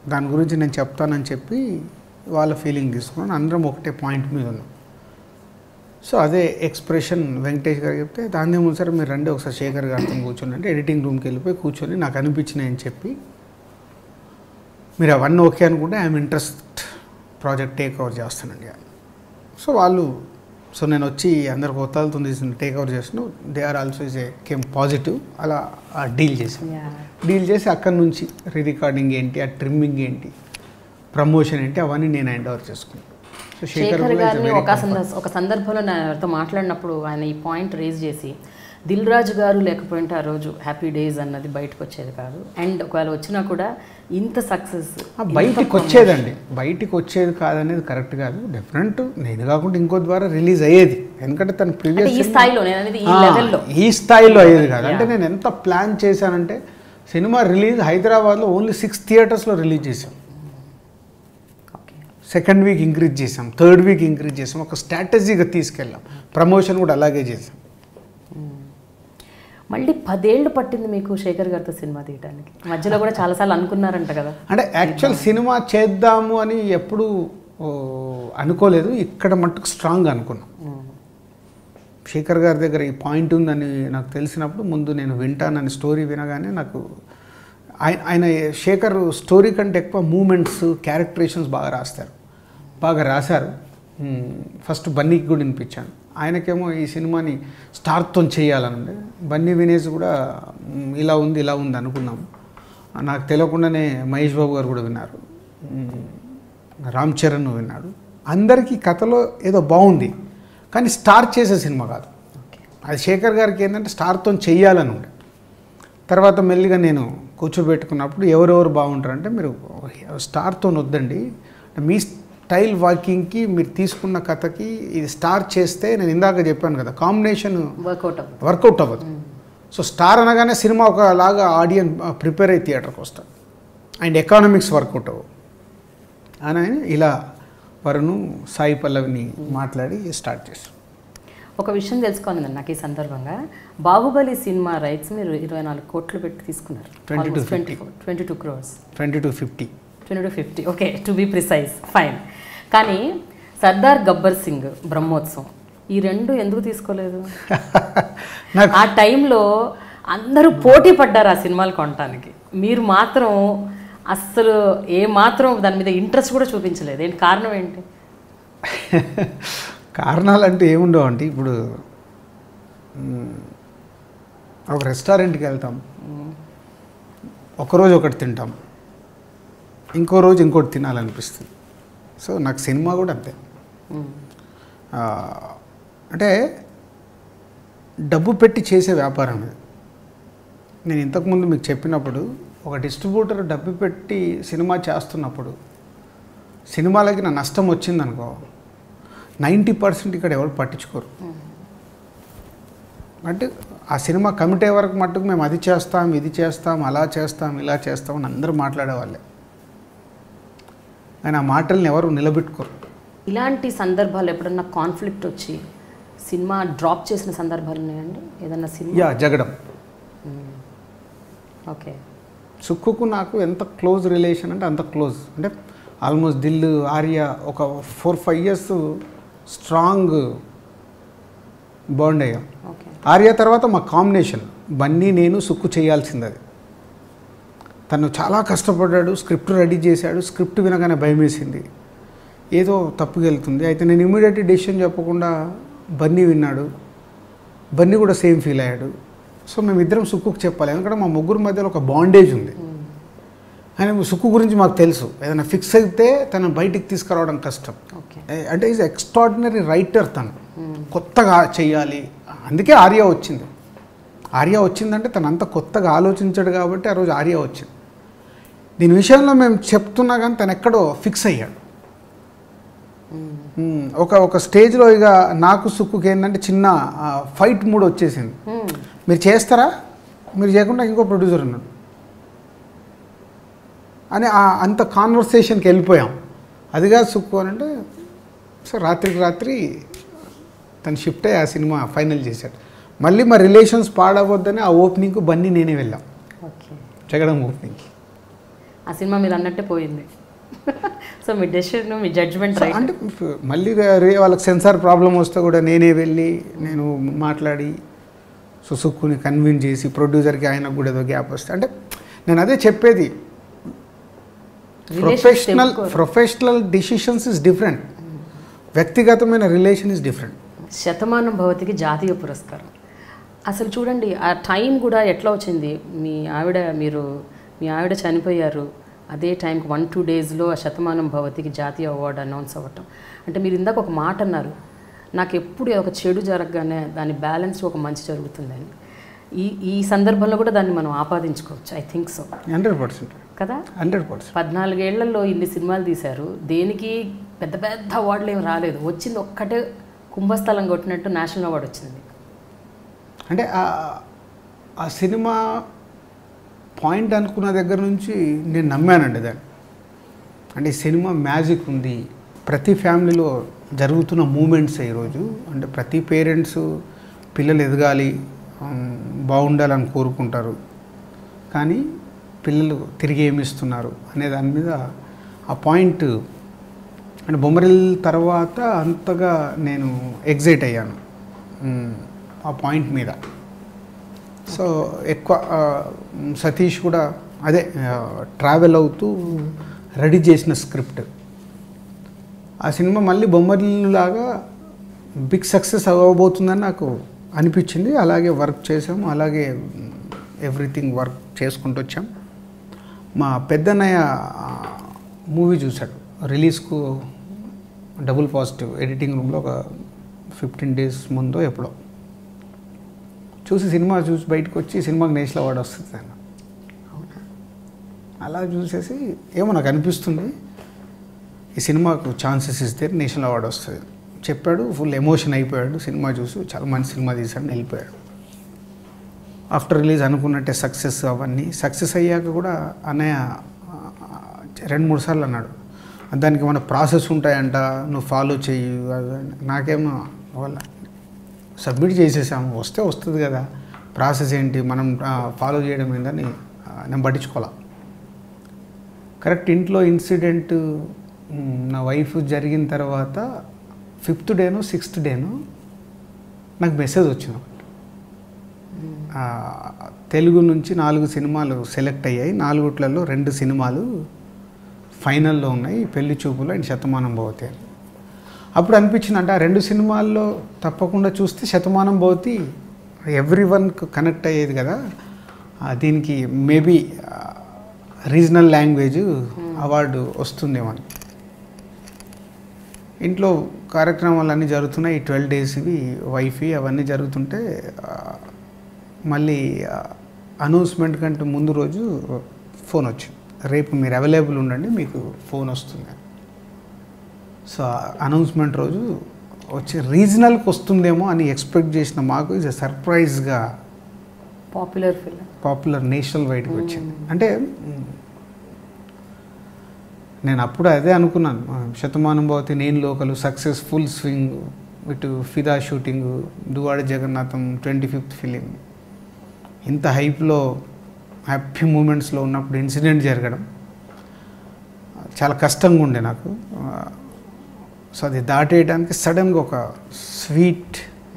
దాని గురించి నేను చెప్తానని చెప్పి వాళ్ళ ఫీలింగ్ తీసుకున్నాను అందరం ఒకటే పాయింట్ మీద ఉన్నాం సో అదే ఎక్స్ప్రెషన్ వెంకటేష్ గారు చెప్తే దాన్ని ఏమో సరే మీరు రండి ఒకసారి శేఖర్ గారితో కూర్చొని అంటే ఎడిటింగ్ రూమ్కి వెళ్ళిపోయి కూర్చొని నాకు అనిపించినాయని చెప్పి మీరు అవన్నీ ఓకే అనుకుంటే I'm interest project take over చేస్తానండి సో వాళ్ళు సో నేను వచ్చి అందరికి ఒత్తాలతో తీసిన టేక్ ఓవర్ చేసిన they are also is a came positive అలా డీల్ చేశాను డీల్ చేసి అక్కడి నుంచి రీ రికార్డింగ్ ఏంటి ఆ ట్రిమ్మింగ్ ఏంటి ప్రమోషన్ ఏంటి అవన్నీ నేను హ్యాండ్ ఓవర్ చేసుకున్నాను సో శేఖర్ కూడా is a గారిని very ఒక సంద- ఒక సందర్భంలో నేను ఆయనతో మాట్లాడినప్పుడు ఆయన ఈ పాయింట్ రేజ్ చేసి దిల్ రాజు గారు లేకపోయింటే ఆ రోజు హ్యాపీ డేస్ అన్నది బయటకు వచ్చేది కాదు అండ్ ఒకవేళ వచ్చినా కూడా ఇంత సక్సెస్ ఆ, బయటికి వచ్చేదండి బయటికి వచ్చేది కాదనేది కరెక్ట్ కాదు డెఫినెట్ నేను కాకుండా ఇంకో ద్వారా రిలీజ్ అయ్యేది ఎందుకంటే తన అంటే ప్రీవియస్ ఈ స్థాయిలో నేను అనేది ఈ లెవెల్లో ఈ స్థాయిలో అయ్యేది కాదు అంటే నేను ఎంత ప్లాన్ చేశానంటే సినిమా రిలీజ్ హైదరాబాద్లో ఓన్లీ సిక్స్ థియేటర్స్లో రిలీజ్ చేసాం ఓకే సెకండ్ వీక్ ఇంక్రీజ్ చేసాం థర్డ్ వీక్ ఇంక్రీజ్ చేసాం ఒక స్ట్రాటజీగా తీసుకెళ్ళాం ప్రమోషన్ కూడా అలాగే చేసాం మళ్ళీ పదేళ్ళు పట్టింది మీకు శేఖర్ గారితో సినిమా తీయడానికి మధ్యలో కూడా చాలాసార్లు అనుకున్నారంట కదా అంటే యాక్చువల్ సినిమా చేద్దాము అని ఎప్పుడు ఓ, అనుకోలేదు ఇక్కడ మట్టుకు స్ట్రాంగ్ అనుకున్నాం శేఖర్ గారి దగ్గర ఈ పాయింట్ ఉందని నాకు తెలిసినప్పుడు ముందు నేను వింటానని స్టోరీ వినగానే నాకు ఆయన ఆయన శేఖర్ స్టోరీ కంటే ఎక్కువ మూమెంట్స్ క్యారెక్టరేషన్స్ బాగా రాస్తారు బాగా రాశారు మ్మ్. ఫస్ట్ బన్నీకి కూడా వినిపించాను ఆయనకేమో ఈ సినిమాని స్టార్తో చేయాలని ఉండే బన్నీ వినేజ్ కూడా మ్, ఇలా ఉంది ఇలా ఉంది అనుకున్నాం నాకు తెలియకుండానే మహేష్ బాబు గారు కూడా విన్నారు మ్, రామ్ చరణ్ విన్నాడు అందరికీ కథలో ఏదో బాగుంది కానీ స్టార్ చేసే సినిమా కాదు ఓకే అది శేఖర్ గారికి ఏంటంటే స్టార్తో చెయ్యాలని ఉండే తర్వాత మెల్లిగా నేను కూర్చోబెట్టుకున్నప్పుడు ఎవరెవరు బాగుంటారంటే మీరు స్టార్తో వద్దండి మీ స్టైల్ వాకింగ్కి మీరు తీసుకున్న కథకి ఇది స్టార్ చేస్తే నేను ఇందాక చెప్పాను కదా కాంబినేషన్ వర్కౌట్ అవ్వదు వర్కౌట్ అవ్వదు సో స్టార్ అనగానే సినిమా ఒకలాగా ఆడియన్స్ ప్రిపేర్ అయ్యి థియేటర్కి వస్తారు అండ్ ఎకానమిక్స్ వర్కౌట్ అవ్వవు అని ఆయన ఇలా వరుణు సాయి పల్లవిని మాట్లాడి స్టార్ట్ చేశారు ఒక విషయం తెలుసుకోవాలండి నాకు ఈ సందర్భంగా బాహుబలి సినిమా రైట్స్ మీరు ఇరవై నాలుగు కోట్లు పెట్టి తీసుకున్నారు 22, twenty twenty two crores twenty two fifty twenty two fifty okay to be precise fine కానీ సర్దార్ గబ్బర్ సింగ్ బ్రహ్మోత్సవం ఈ రెండు ఎందుకు తీసుకోలేదు నాకు ఆ టైంలో అందరూ పోటీ పడ్డారు ఆ సినిమాలు కొనడానికి మీరు మాత్రం అస్సలు ఏ మాత్రం దాని మీద ఇంట్రెస్ట్ కూడా చూపించలేదు ఏంటి కారణం ఏంటి కారణాలు అంటే ఏముండవు అంటే ఇప్పుడు మ్, ఒక రెస్టారెంట్కి వెళ్తాం ఒకరోజు ఒకటి తింటాం ఇంకో రోజు ఇంకోటి తినాలనిపిస్తుంది సో నాకు సినిమా కూడా అంతే మ్మ్. ఆ, అంటే డబ్బు పెట్టి చేసే వ్యాపారం ఇది నేను ఇంతకుముందు మీకు చెప్పినప్పుడు ఒక డిస్ట్రిబ్యూటర్ డబ్బు పెట్టి సినిమా చేస్తున్నప్పుడు సినిమాలకి నా నష్టం వచ్చిందనుకో నైంటీ పర్సెంట్ ఇక్కడ ఎవరు పట్టించుకోరు అంటే ఆ సినిమా కమిటీ వరకు మట్టుకు మేము అది చేస్తాం ఇది చేస్తాం అలా చేస్తాం ఇలా చేస్తాం అని అందరూ మాట్లాడేవాళ్ళే కానీ ఆ మాటల్ని ఎవరు నిలబెట్టుకోరు ఇలాంటి సందర్భాలు ఎప్పుడన్నా కాన్ఫ్లిక్ట్ వచ్చి సినిమా డ్రాప్ చేసిన సందర్భాలు ఉన్నాయండి ఏదన్నా సినిమా యా జగడం ఓకే సుక్కుకు నాకు ఎంత క్లోజ్ రిలేషన్ అంటే అంత క్లోజ్ అంటే ఆల్మోస్ట్ దిల్ ఆర్య ఒక four five years strong bond అయ్యాం ఓకే ఆర్య తర్వాత మా కాంబినేషన్ బన్నీ నేను సుక్కు చేయాల్సింది అది తను చాలా కష్టపడ్డాడు స్క్రిప్ట్ రెడీ చేశాడు స్క్రిప్ట్ వినగానే భయం వేసింది ఏదో తప్పుగా వెళ్తుంది అయితే నేను ఇమీడియట్ డెసిషన్ చెప్పకుండా బన్నీ విన్నాడు బన్నీ కూడా సేమ్ ఫీల్ అయ్యాడు సో మేమిద్దరం సుక్కుకు చెప్పాలి ఎందుకంటే మా ముగ్గురు మధ్యలో ఒక బాండేజ్ ఉంది ఆయన సుక్కు గురించి మాకు తెలుసు ఏదైనా ఫిక్స్ అయితే తను బయటికి తీసుకురావడం కష్టం ఓకే ఏ- అంటే ఈజ్ ఎక్స్ట్రాడినరీ రైటర్ తను కొత్తగా చెయ్యాలి అందుకే ఆర్య వచ్చింది ఆర్య వచ్చిందంటే తను అంత కొత్తగా ఆలోచించాడు కాబట్టి ఆ రోజు ఆర్య వచ్చింది దీని విషయంలో మేము చెప్తున్నా కానీ తను ఎక్కడో ఫిక్స్ అయ్యాడు మ్మ్. ఒక ఒక స్టేజ్లో ఇక నాకు సుక్కుకి ఏంటంటే చిన్న ఫైట్ మూడ్ వచ్చేసింది మీరు చేస్తారా మీరు చేయకుండా ఇంకో ప్రొడ్యూసర్ ఉన్నాడు అని ఆ- అంత కాన్వర్సేషన్కి వెళ్ళిపోయాం అదిగా సుక్కు అని అంటే సో రాత్రికి రాత్రి తను షిఫ్ట్ అయ్యి ఆ సినిమా ఫైనల్ చేశాడు మళ్ళీ మా రిలేషన్స్ పాడవద్దని ఆ ఓపెనింగ్కు బన్నీ నేనే వెళ్ళాం ఓకే జగడం ఓపెనింగ్కి ఆ సినిమా మీరు అన్నట్టే పోయింది సో మీ డెసిషన్ మీ జడ్జ్మెంట్ సో అంటే ఫ- మళ్ళీ రే వాళ్ళకి సెన్సార్ ప్రాబ్లం వస్తే కూడా నేనే వెళ్ళి నేను మాట్లాడి సుసుక్కుని కన్విన్స్ చేసి ప్రొడ్యూసర్కి ఆయనకు కూడా ఏదో గ్యాప్ వస్తే అంటే నేను అదే చెప్పేది professional professional decisions is different వ్యక్తిగతమైన రిలేషన్ ఇస్ డిఫరెంట్ శతమానం భవతికి జాతీయ పురస్కారం అసలు చూడండి ఆ టైం కూడా ఎట్లా వచ్చింది మీ ఆవిడ మీరు మీ ఆవిడ చనిపోయారు అదే టైంకి వన్ టూ డేస్లో ఆ శతమానం భవతికి జాతీయ అవార్డు అనౌన్స్ అవ్వటం అంటే మీరు ఇందాక ఒక మాట అన్నారు నాకు ఎప్పుడు ఒక చెడు జరగగానే దాని బ్యాలెన్స్ ఒక మంచి జరుగుతుందని ఈ ఈ సందర్భంలో కూడా దాన్ని మనం ఆపాదించుకోవచ్చు I think so hundred percent కదా హండ్రెడ్ పర్సెంట్ పద్నాలుగేళ్లలో ఇన్ని సినిమాలు తీశారు దేనికి పెద్ద పెద్ద అవార్డులు ఏమి రాలేదు వచ్చింది ఒక్కటే కుంభస్థలం కొట్టినట్టు నేషనల్ అవార్డు వచ్చింది అంటే ఆ- ఆ సినిమా పాయింట్ అనుకున్న దగ్గర నుంచి నేను నమ్మానండి దాన్ని అంటే ఈ సినిమా మ్యాజిక్ ఉంది ప్రతి ఫ్యామిలీలో జరుగుతున్న మూమెంట్స్ ఈరోజు అంటే ప్రతి పేరెంట్స్ పిల్లలు ఎదగాలి ఉమ్, బాగుండాలని కోరుకుంటారు కానీ పిల్లలు తిరిగి ఏమి ఇస్తున్నారు అనే దాని మీద ఆ పాయింట్ అంటే బొమ్మరిల్ తర్వాత అంతగా నేను ఎగ్జైట్ అయ్యాను ఉమ్, ఆ పాయింట్ మీద సో ఎక్కువ ఆ, సతీష్ కూడా అదే ట్రావెల్ అవుతూ రెడీ చేసిన స్క్రిప్ట్ ఆ సినిమా మళ్ళీ బొమ్మరిల్లాగా బిగ్ సక్సెస్ అవ్వబోతుందని నాకు అనిపించింది అలాగే వర్క్ చేసాము అలాగే ఎవ్రీథింగ్ వర్క్ చేసుకుంటూ వచ్చాం మా పెద్దన్నయ్య మూవీ చూశాడు రిలీజ్కు డబుల్ పాజిటివ్ ఎడిటింగ్ రూమ్లో ఒక ఫిఫ్టీన్ డేస్ ముందో ఎప్పుడో చూసి సినిమా చూసి బయటకు వచ్చి సినిమాకి నేషనల్ అవార్డు వస్తుంది అన్న అలా చూసేసి ఏమో నాకు అనిపిస్తుంది ఈ సినిమాకు ఛాన్సెస్ ఇస్తే నేషనల్ అవార్డు వస్తుంది చెప్పాడు ఫుల్ ఎమోషన్ అయిపోయాడు సినిమా చూసి చాలా మంచి సినిమా తీశాడు వెళ్ళిపోయాడు ఆఫ్టర్ రిలీజ్ అనుకున్నట్టే సక్సెస్ అవన్నీ సక్సెస్ అయ్యాక కూడా అన్నయ్య ఆ, రెండు మూడు సార్లు అన్నాడు దానికి మన ప్రాసెస్ ఉంటాయంట నువ్వు ఫాలో చెయ్యి అది అని. నాకేమో వాళ్ళ సబ్మిట్ చేసేసాము వస్తే వస్తుంది కదా ప్రాసెస్ ఏంటి మనం ఫాలో చేయడం ఏందని ఆ, నేను పట్టించుకోవాలా కరెక్ట్ ఇంట్లో ఇన్సిడెంట్ మ్, నా వైఫ్ జరిగిన తర్వాత ఫిఫ్త్ డేను సిక్స్త్ డేను నాకు మెసేజ్ వచ్చింది ఒకటి. ఆ, తెలుగు నుంచి నాలుగు సినిమాలు సెలెక్ట్ అయ్యాయి నాలుగుట్లలో రెండు సినిమాలు ఫైనల్లో ఉన్నాయి పెళ్లి చూపులు అండ్ శతమానం భవతి అని అప్పుడు అనిపించింది అంటే ఆ రెండు సినిమాల్లో తప్పకుండా చూస్తే శతమానం భవతి ఎవ్రీ వన్ కనెక్ట్ అయ్యేది కదా ఆ, దీనికి మేబీ రీజనల్ లాంగ్వేజ్ అవార్డు వస్తుందేమో అని ఇంట్లో కార్యక్రమాలు అన్నీ జరుగుతున్నాయి ఈ ట్వెల్వ్ డేస్ ఇవి వైఫై అవన్నీ జరుగుతుంటే ఆ, మళ్ళీ అనౌన్స్మెంట్ కంటే ముందు రోజు ఫోన్ వచ్చింది రేపు మీరు అవైలబుల్ ఉండండి మీకు ఫోన్ వస్తుంది అని. సో అనౌన్స్మెంట్ రోజు వచ్చి రీజనల్కి వస్తుందేమో అని ఎక్స్పెక్ట్ చేసిన మాకు ఇది సర్ప్రైజ్గా పాపులర్ ఫిల్మ్ పాపులర్ నేషనల్ వైడ్కి వచ్చింది అంటే మ్, నేను అప్పుడు అదే అనుకున్నాను ఆ, శతమానం భవతి నేను లోకలు సక్సెస్ఫుల్ స్వింగ్ ఇటు Fidaa shooting Duvvada Jagannatham twenty fifth film ఇంత హైప్లో హ్యాపీ మూమెంట్స్లో ఉన్నప్పుడు ఇన్సిడెంట్ జరగడం చాలా కష్టంగా ఉండే నాకు ఆ, సో అది దాటేయడానికి సడన్గా ఒక స్వీట్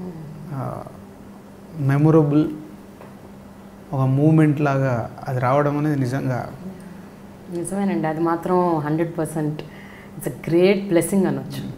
మెమొరబుల్ ఒక మూమెంట్ లాగా అది రావడం అనేది నిజంగా నిజమేనండి అది మాత్రం hundred percent it's a great blessing అనొచ్చు